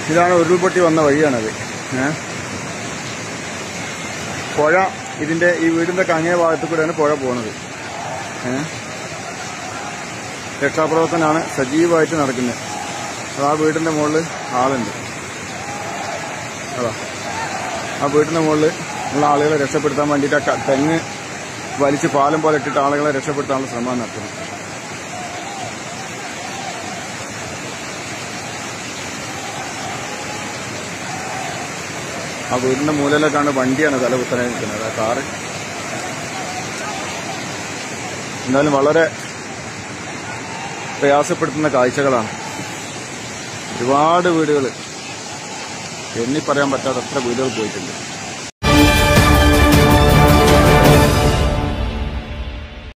ഇതാണ് ഉരുൾപൊട്ടി വന്ന വഴിയാണത് ഏ പുഴ ഇതിന്റെ ഈ വീടിന്റെ അങ്ങേ ഭാഗത്ത് കൂടെയാണ് പുഴ പോകുന്നത് ഏ രക്ഷാപ്രവർത്തനമാണ് സജീവമായിട്ട് നടക്കുന്നത് അത് ആ വീടിന്റെ മുകളിൽ ആളുണ്ട് അതാ ആ വീടിന്റെ മുകളിൽ ഉള്ള ആളുകളെ രക്ഷപ്പെടുത്താൻ വേണ്ടിയിട്ട് ആ ക- തെങ്ങ് വലിച്ച് പാലം പോലെ ഇട്ടിട്ട് ആളുകളെ രക്ഷപ്പെടുത്താനുള്ള ശ്രമം നടത്തുന്നു ആ വീടിന്റെ മൂലയിലേക്കാണ് വണ്ടിയാണ് തല കുത്തനെ നിൽക്കുന്നത് ആ കാറ് എന്നാലും വളരെ പ്രയാസപ്പെടുത്തുന്ന കാഴ്ചകളാണ് ഒരുപാട് വീടുകൾ എണ്ണി പറയാൻ പറ്റാത്ത അത്ര വീടുകൾ പോയിട്ടുണ്ട്